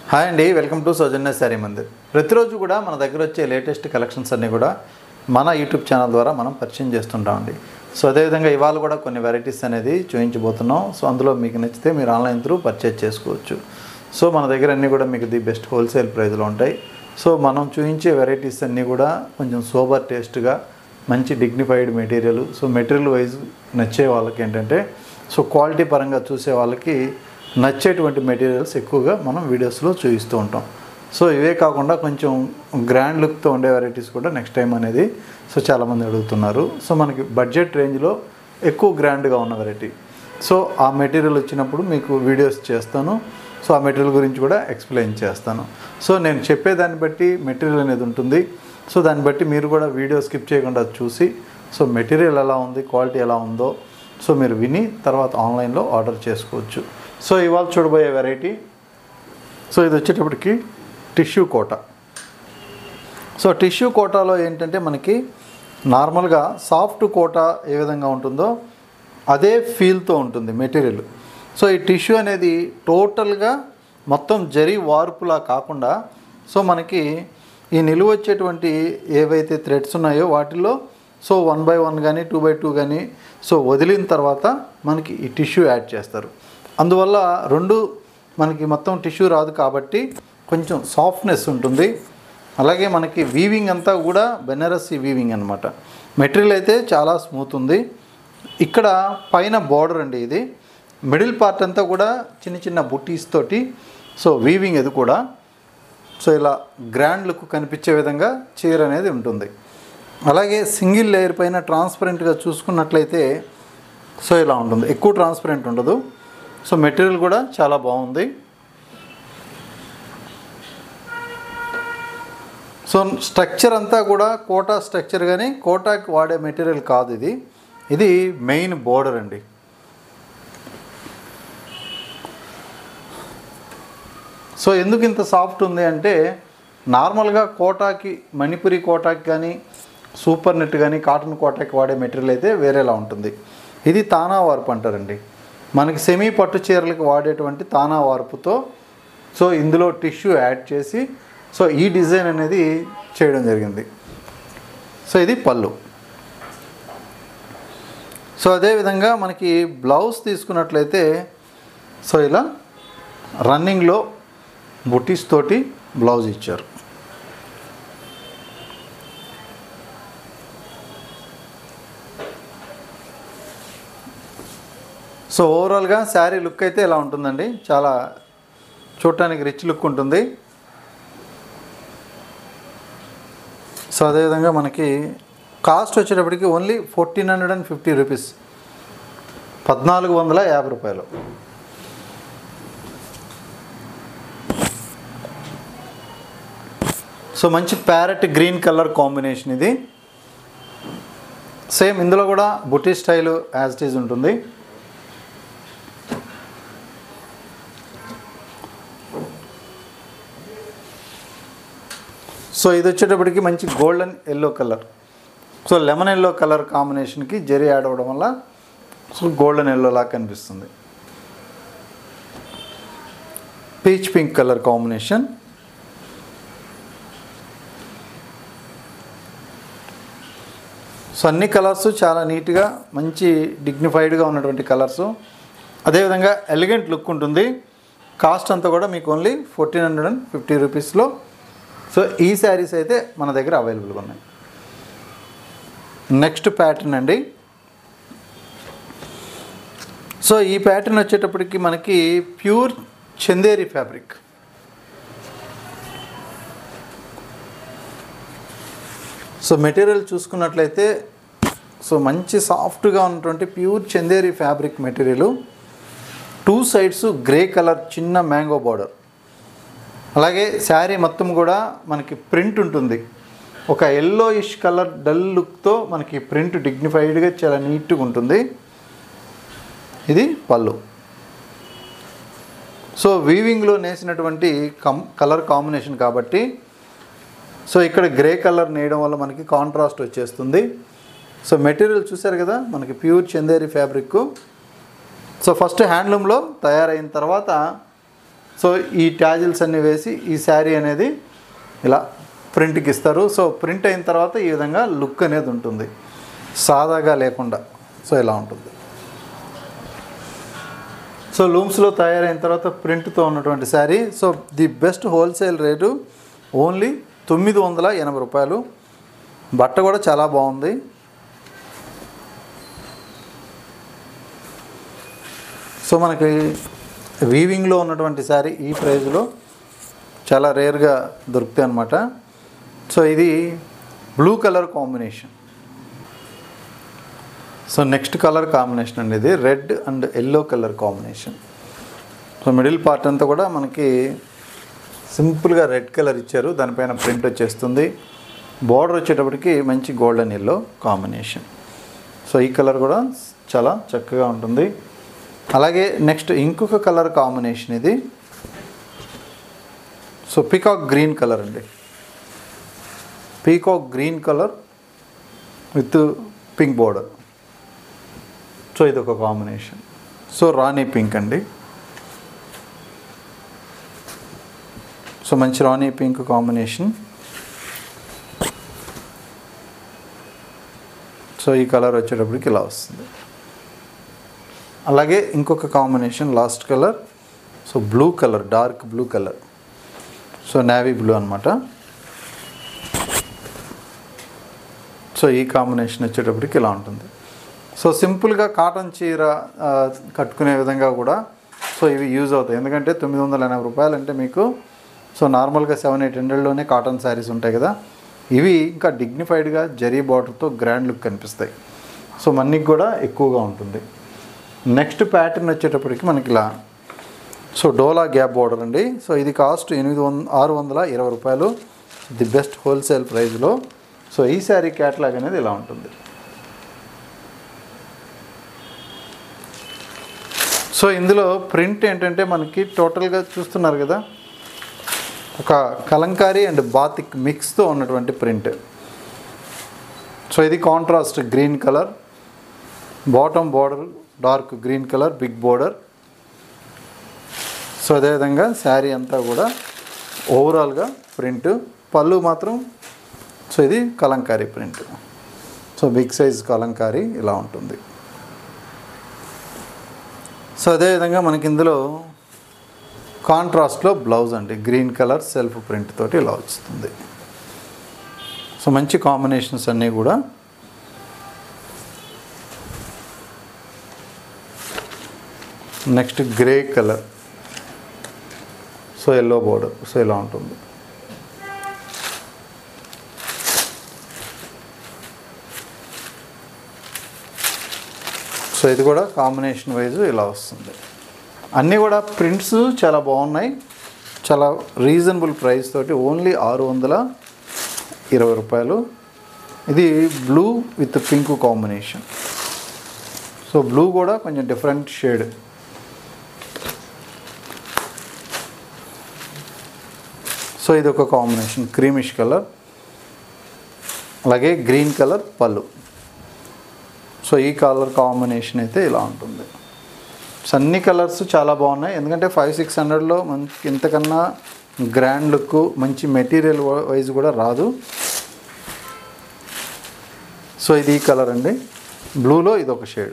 hi అండి welcome to Soujanya Sari Mandir ప్రతిరోజు కూడా మన దగ్గర వచ్చే లేటెస్ట్ కలెక్షన్స్ అన్నీ కూడా మన యూట్యూబ్ ఛానల్ ద్వారా మనం పరిచయం చేస్తుంటామండి సో అదేవిధంగా ఇవాళ కూడా కొన్ని వెరైటీస్ అనేది చూపించబోతున్నాం సో అందులో మీకు నచ్చితే మీరు ఆన్లైన్ త్రూ పర్చేజ్ చేసుకోవచ్చు సో మన దగ్గర అన్నీ కూడా మీకు ది బెస్ట్ హోల్సేల్ ప్రైస్లో ఉంటాయి సో మనం చూపించే వెరైటీస్ అన్నీ కూడా కొంచెం సోబర్ టేస్ట్గా మంచి dignified material so material wise నచ్చే వాళ్ళకి ఏంటంటే సో క్వాలిటీ పరంగా చూసే వాళ్ళకి నచ్చేటువంటి మెటీరియల్స్ ఎక్కువగా మనం వీడియోస్లో చూపిస్తూ ఉంటాం సో ఇవే కాకుండా కొంచెం గ్రాండ్ లుక్తో ఉండే వెరైటీస్ కూడా నెక్స్ట్ టైం అనేది సో చాలామంది అడుగుతున్నారు సో మనకి బడ్జెట్ రేంజ్లో ఎక్కువ గ్రాండ్గా ఉన్న వెరైటీ సో ఆ మెటీరియల్ వచ్చినప్పుడు మీకు వీడియోస్ చేస్తాను సో ఆ మెటీరియల్ గురించి కూడా ఎక్స్ప్లెయిన్ చేస్తాను సో నేను చెప్పేదాన్ని బట్టి మెటీరియల్ అనేది ఉంటుంది సో దాన్ని బట్టి మీరు కూడా వీడియో స్కిప్ చేయకుండా చూసి సో మెటీరియల్ ఎలా ఉంది క్వాలిటీ ఎలా ఉందో సో మీరు విని తర్వాత ఆన్లైన్లో ఆర్డర్ చేసుకోవచ్చు సో ఇవాళ చూడబోయే వెరైటీ సో ఇది వచ్చేటప్పటికి టిష్యూ కోట సో టిష్యూ కోటాలో ఏంటంటే మనకి నార్మల్గా సాఫ్ట్ కోట ఏ విధంగా ఉంటుందో అదే ఫీల్తో ఉంటుంది మెటీరియల్ సో ఈ టిష్యూ అనేది టోటల్గా మొత్తం జరి వార్పులా కాకుండా సో మనకి ఈ నిలువ వచ్చేటువంటి ఏవైతే థ్రెడ్స్ ఉన్నాయో వాటిల్లో సో వన్ బై వన్ కానీ టూ బై టూ కానీ సో వదిలిన తర్వాత మనకి ఈ టిష్యూ యాడ్ చేస్తారు అందువల్ల రెండు మనకి మొత్తం టిష్యూ రాదు కాబట్టి కొంచెం సాఫ్ట్నెస్ ఉంటుంది అలాగే మనకి వీవింగ్ అంతా కూడా బెనారసి వీవింగ్ అనమాట మెటీరియల్ అయితే చాలా స్మూత్ ఉంది ఇక్కడ పైన బార్డర్ అండి ఇది మిడిల్ పార్ట్ అంతా కూడా చిన్న చిన్న బుటీస్ తోటి సో వీవింగ్ ఇది కూడా సో ఇలా గ్రాండ్ లుక్ కనిపించే విధంగా చీర అనేది ఉంటుంది అలాగే సింగిల్ లేయర్ పైన ట్రాన్స్పరెంట్గా చూసుకున్నట్లయితే సో ఇలా ఉంటుంది ఎక్కువ ట్రాన్స్పరెంట్ ఉండదు సో మెటీరియల్ కూడా చాలా బాగుంది సో స్ట్రక్చర్ అంతా కూడా కోటా స్ట్రక్చర్ కానీ కోటాకి వాడే మెటీరియల్ కాదు ఇది ఇది మెయిన్ బోర్డర్ అండి సో ఎందుకు ఇంత సాఫ్ట్ ఉంది అంటే నార్మల్గా కోటాకి మణిపురి కోటాకి కానీ సూపర్ నెట్ కానీ కాటన్ కోటాకి వాడే మెటీరియల్ అయితే వేరేలా ఉంటుంది ఇది తానా వార్పు అంటారండి మనకి సెమీ పట్టు చీరలకు వాడేటువంటి తానా వార్పుతో సో ఇందులో టిష్యూ యాడ్ చేసి సో ఈ డిజైన్ అనేది చేయడం జరిగింది సో ఇది పళ్ళు సో అదేవిధంగా మనకి బ్లౌజ్ తీసుకున్నట్లయితే సో ఇలా రన్నింగ్లో బుటీస్ తోటి బ్లౌజ్ ఇచ్చారు సో ఓవరాల్గా శారీ లుక్ అయితే ఇలా ఉంటుందండి చాలా చూడటానికి రిచ్ లుక్ ఉంటుంది సో అదేవిధంగా మనకి కాస్ట్ వచ్చేటప్పటికి only fourteen hundred and fifty rupees పద్నాలుగు వందల యాభై రూపాయలు సో మంచి ప్యారెట్ గ్రీన్ కలర్ కాంబినేషన్ ఇది సేమ్ ఇందులో కూడా buti style as it is ఉంటుంది సో ఇది వచ్చేటప్పటికి మంచి golden yellow colour so lemon yellow colour కాంబినేషన్కి జెరీ యాడ్ అవ్వడం వల్ల సో గోల్డెన్ ఎల్లో లాగా కనిపిస్తుంది peach pink colour combination so అన్ని కలర్స్ చాలా నీట్గా మంచి డిగ్నిఫైడ్గా ఉన్నటువంటి కలర్స్ అదేవిధంగా ఎలిగెంట్ లుక్ ఉంటుంది కాస్ట్ అంతా కూడా మీకు only fourteen hundred and fifty రూపీస్లో సో ఈ శారీస్ అయితే మన దగ్గర అవైలబుల్గా ఉన్నాయి నెక్స్ట్ ప్యాటర్న్ అండి సో ఈ ప్యాటర్న్ వచ్చేటప్పటికి మనకి pure Chanderi fabric so material చూసుకున్నట్లయితే సో మంచి సాఫ్ట్గా ఉన్నటువంటి pure Chanderi fabric material two sides grey colour చిన్న మ్యాంగో బార్డర్ అలాగే శారీ మొత్తం కూడా మనకి ప్రింట్ ఉంటుంది ఒక ఎల్లోయిష్ కలర్ డల్ లుక్తో మనకి ప్రింట్ డిగ్నిఫైడ్గా చాలా నీట్గా ఉంటుంది ఇది పళ్ళు సో వీవింగ్లో నేసినటువంటి కం కలర్ కాంబినేషన్ కాబట్టి సో ఇక్కడ గ్రే కలర్ నేయడం వల్ల మనకి కాంట్రాస్ట్ వచ్చేస్తుంది సో మెటీరియల్ చూసారు కదా మనకి pure Chanderi fabric so first హ్యాండ్లూమ్లో తయారైన తర్వాత సో ఈ ట్యాజిల్స్ అన్ని వేసి ఈ శారీ అనేది ఇలా ప్రింట్కి ఇస్తారు సో ప్రింట్ అయిన తర్వాత ఈ విధంగా లుక్ అనేది ఉంటుంది సాదాగా లేకుండా సో ఇలా ఉంటుంది సో లూమ్స్లో తయారైన తర్వాత ప్రింట్తో ఉన్నటువంటి sari so the best wholesale rate only తొమ్మిది వందల ఎనభై రూపాయలు బట్ట కూడా చాలా బాగుంది సో మనకి వీవింగ్లో ఉన్నటువంటి శారీ ఈ ప్రైజ్లో చాలా రేర్గా దొరుకుతాయి అన్నమాట సో ఇది blue colour combination so next colour combination అండి ఇది red and yellow colour combination so middle part అంతా కూడా మనకి సింపుల్గా రెడ్ కలర్ ఇచ్చారు దానిపైన ప్రింట్ వచ్చేస్తుంది బార్డర్ వచ్చేటప్పటికి మంచి గోల్డెన్ ఎల్లో కాంబినేషన్ సో ఈ కలర్ కూడా చాలా చక్కగా ఉంటుంది అలాగే నెక్స్ట్ ఇంకొక కలర్ కాంబినేషన్ ఇది సో పీకాక్ గ్రీన్ కలర్ అండి peacock green colour with pink border so ఇది ఒక కాంబినేషన్ సో రాణి పింక్ అండి సో మంచి రాణి పింక్ కాంబినేషన్ సో ఈ కలర్ వచ్చేటప్పటికి ఇలా వస్తుంది అలాగే ఇంకొక combination last colour so blue colour dark blue colour so navy blue అనమాట సో ఈ కాంబినేషన్ వచ్చేటప్పటికి ఇలా ఉంటుంది సో సింపుల్గా కాటన్ చీర ఆ, కట్టుకునే విధంగా కూడా సో ఇవి యూజ్ అవుతాయి ఎందుకంటే తొమ్మిది వందల ఎనభై రూపాయలు అంటే మీకు సో నార్మల్గా సెవెన్ ఎయిట్ హండ్రెడ్లోనే కాటన్ శారీస్ ఉంటాయి కదా ఇవి ఇంకా డిగ్నిఫైడ్గా జరీ బార్డర్తో గ్రాండ్ లుక్ కనిపిస్తాయి సో మన్నీకి కూడా ఎక్కువగా ఉంటుంది నెక్స్ట్ ప్యాటర్న్ వచ్చేటప్పటికి మనకి ఇలా సో డోలా గ్యాప్ బార్డర్ అండి సో ఇది కాస్ట్ ఎనిమిది వంద ఆరు వందల ఇరవై రూపాయలు ది బెస్ట్ హోల్సేల్ ప్రైస్లో సో ఈ శారీ క్యాటలాగ్ అనేది ఇలా ఉంటుంది సో ఇందులో ప్రింట్ ఏంటంటే మనకి టోటల్గా చూస్తున్నారు కదా ఒక కలంకారీ అండ్ బాతిక్ మిక్స్తో ఉన్నటువంటి ప్రింట్ సో ఇది contrast green colour bottom border dark green colour big border so అదేవిధంగా శారీ అంతా కూడా ఓవరాల్గా ప్రింట్ పళ్ళు మాత్రం సో ఇది kalamkari print so big size kalamkari ఇలా ఉంటుంది సో అదేవిధంగా మనకి ఇందులో కాంట్రాస్ట్లో బ్లౌజ్ అండి గ్రీన్ కలర్ సెల్ఫ్ ప్రింట్ తోటి ఇలా వస్తుంది సో మంచి కాంబినేషన్స్ అన్నీ కూడా next grey colour so yellow border so ఇలా ఉంటుంది సో ఇది కూడా కాంబినేషన్ వైజ్ ఇలా వస్తుంది అన్నీ కూడా ప్రింట్స్ చాలా బాగున్నాయి చాలా రీజనబుల్ ప్రైస్ తోటి ఓన్లీ ఆరు వందల ఇరవై రూపాయలు ఇది blue with pink combination so blue కూడా కొంచెం డిఫరెంట్ షేడ్ సో ఇది ఒక కాంబినేషన్ క్రీమిష్ కలర్ అలాగే గ్రీన్ కలర్ పళ్ళు సో ఈ కలర్ కాంబినేషన్ అయితే ఇలా ఉంటుంది సో అన్ని కలర్స్ చాలా బాగున్నాయి ఎందుకంటే ఫైవ్ సిక్స్ హండ్రెడ్లో మనకి ఇంతకన్నా గ్రాండ్ లుక్ మంచి మెటీరియల్ వైజ్ కూడా రాదు సో ఇది ఈ కలర్ అండి బ్లూలో ఇది ఒక షేడ్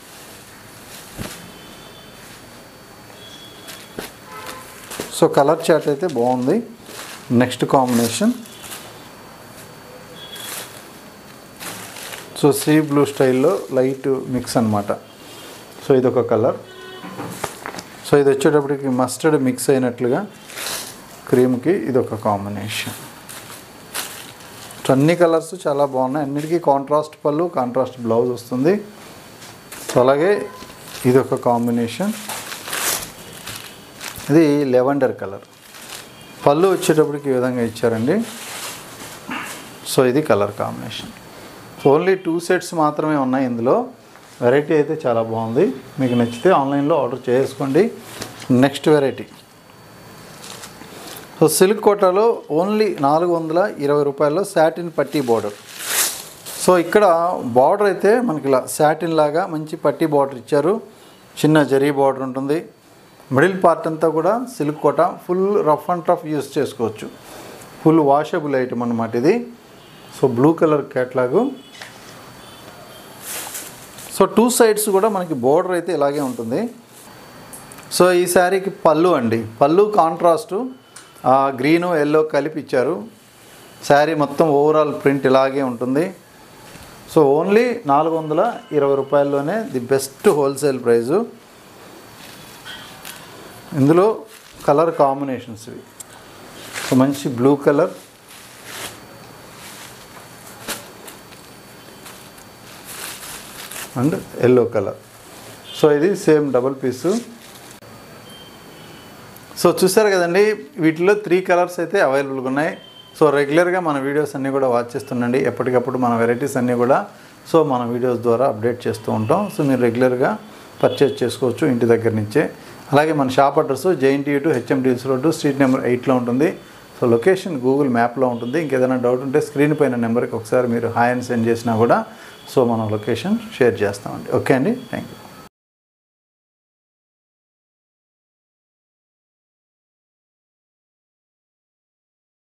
సో కలర్ చార్ట్ అయితే బాగుంది next combination so sea blue స్టైల్లో లైట్ మిక్స్ అనమాట సో ఇది ఒక కలర్ సో ఇది వచ్చేటప్పటికి మస్టర్డ్ మిక్స్ అయినట్లుగా క్రీమ్కి ఇది ఒక కాంబినేషన్ సో అన్ని కలర్స్ చాలా బాగున్నాయి అన్నిటికీ కాంట్రాస్ట్ పళ్ళు కాంట్రాస్ట్ బ్లౌజ్ వస్తుంది సో అలాగే ఇది ఒక కాంబినేషన్ ఇది లెవెండర్ కలర్ పళ్ళు వచ్చేటప్పటికి ఈ విధంగా ఇచ్చారండి సో ఇది colour combination so only two sets మాత్రమే ఉన్నాయి ఇందులో వెరైటీ అయితే చాలా బాగుంది మీకు నచ్చితే ఆన్లైన్లో ఆర్డర్ చేసుకోండి నెక్స్ట్ వెరైటీ సో సిల్క్ కోటాలో ఓన్లీ నాలుగు వందల ఇరవై రూపాయల్లో శాటిన్ పట్టీ బార్డర్ సో ఇక్కడ బార్డర్ అయితే మనకి ఇలా శాటిన్ లాగా మంచి పట్టీ బార్డర్ ఇచ్చారు చిన్న జరీ బార్డర్ ఉంటుంది మిడిల్ పార్ట్ అంతా కూడా silk Kota full rough and tough use చేసుకోవచ్చు ఫుల్ వాషబుల్ ఐటమ్ అనమాట ఇది so blue colour catalogue so two sides కూడా మనకి బోర్డర్ అయితే ఇలాగే ఉంటుంది సో ఈ శారీకి పళ్ళు అండి పళ్ళు కాంట్రాస్టు గ్రీను ఎల్లో కలిపి ఇచ్చారు శారీ మొత్తం ఓవరాల్ ప్రింట్ ఇలాగే ఉంటుంది సో ఓన్లీ నాలుగు వందల ఇరవై రూపాయల్లోనే ది బెస్ట్ హోల్సేల్ ప్రైజు ఇందులో కలర్ కాంబినేషన్స్ ఇవి సో మంచి blue colour and yellow colour so ఇది సేమ్ డబుల్ పీసు సో చూసారు కదండి వీటిలో త్రీ కలర్స్ అయితే అవైలబుల్గా ఉన్నాయి సో రెగ్యులర్గా మన వీడియోస్ అన్నీ కూడా వాచ్ చేస్తుండండి ఎప్పటికప్పుడు మన వెరైటీస్ అన్నీ కూడా సో మన వీడియోస్ ద్వారా అప్డేట్ చేస్తూ ఉంటాం సో మీరు రెగ్యులర్గా పర్చేజ్ చేసుకోవచ్చు ఇంటి దగ్గర నుంచే అలాగే మన shop address JNT to HMDS road street number ఎయిట్లో ఉంటుంది సో లొకేషన్ గూగుల్ మ్యాప్లో ఉంటుంది ఇంకేదైనా డౌట్ ఉంటే స్క్రీన్ పైన నెంబర్కి ఒకసారి మీరు హాయ్ అని సెండ్ చేసినా కూడా సో మనం లొకేషన్ షేర్ చేస్తామండి ఓకే అండి థ్యాంక్ యూ